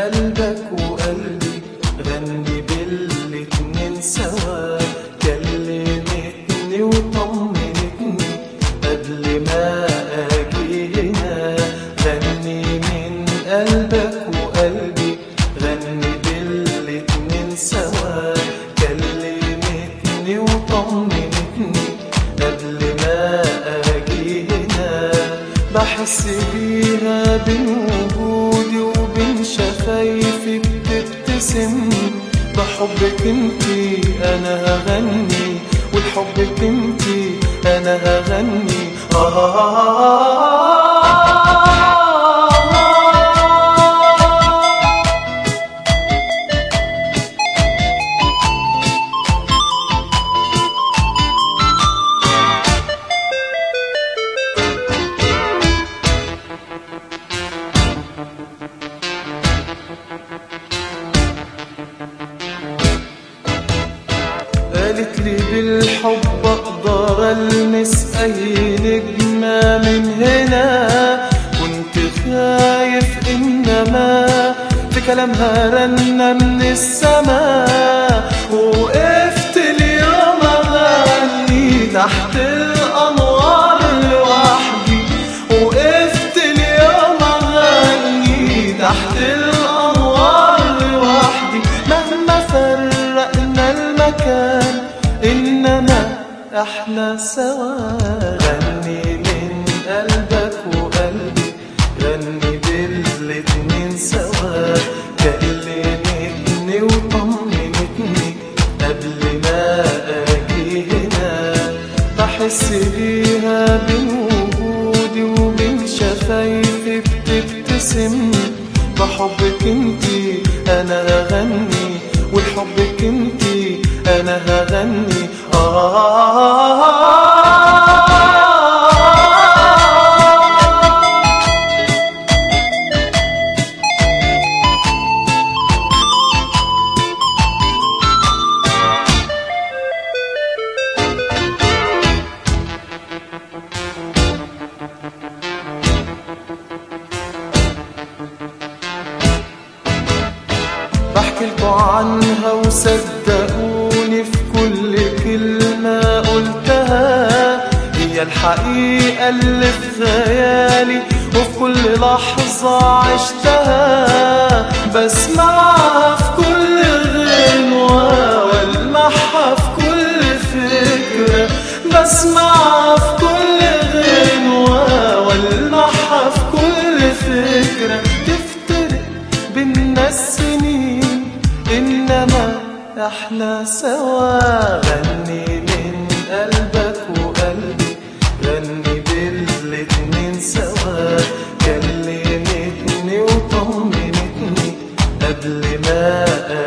قلبك وقلبي غني بالاتنين سوا كلمتني وطمنتني قبل ما اجي هنا غني من قلبك وقلبي غني بالاتنين سوا كلمتني وطمنتني قبل ما اجي هنا بحس بيها بين وجودي وبين شفايفك بتبتسم بحبك انتي انا هغني ولحبك انتي انا هغني آه قالت لي بالحب اقدر المس اي نجمة من هنا كنت خايف انما في كلامها رنة من السماء وقفت اليوم اغني تحت الانوار لوحدي وقفت اليوم اغني تحت الانوار لوحدي مهما فرقنا المكان انما احنا سوا غني من قلبك وقلبي غني بالاتنين سوا كلمتني وطمنتني قبل ما اجي هنا بحس بيها بين وجودي وبين شفايفي بتبتسم بحبك انتي انا هغني ولحبك انتي انا هغني آه بحكي لكم عنها وصدقوني في كل كلمة قلتها هي الحقيقة اللي في خيالي وفي كل لحظة عشتها بسمعها في كل غنوة والمعها في كل فكرة بسمعها في كل غنوة والمعها في كل فكرة تفترق بينا السنين إنما احنا سوا غني من قلبك وقلبي غني بالاتنين سوا كلمتني وطمنتني قبل ما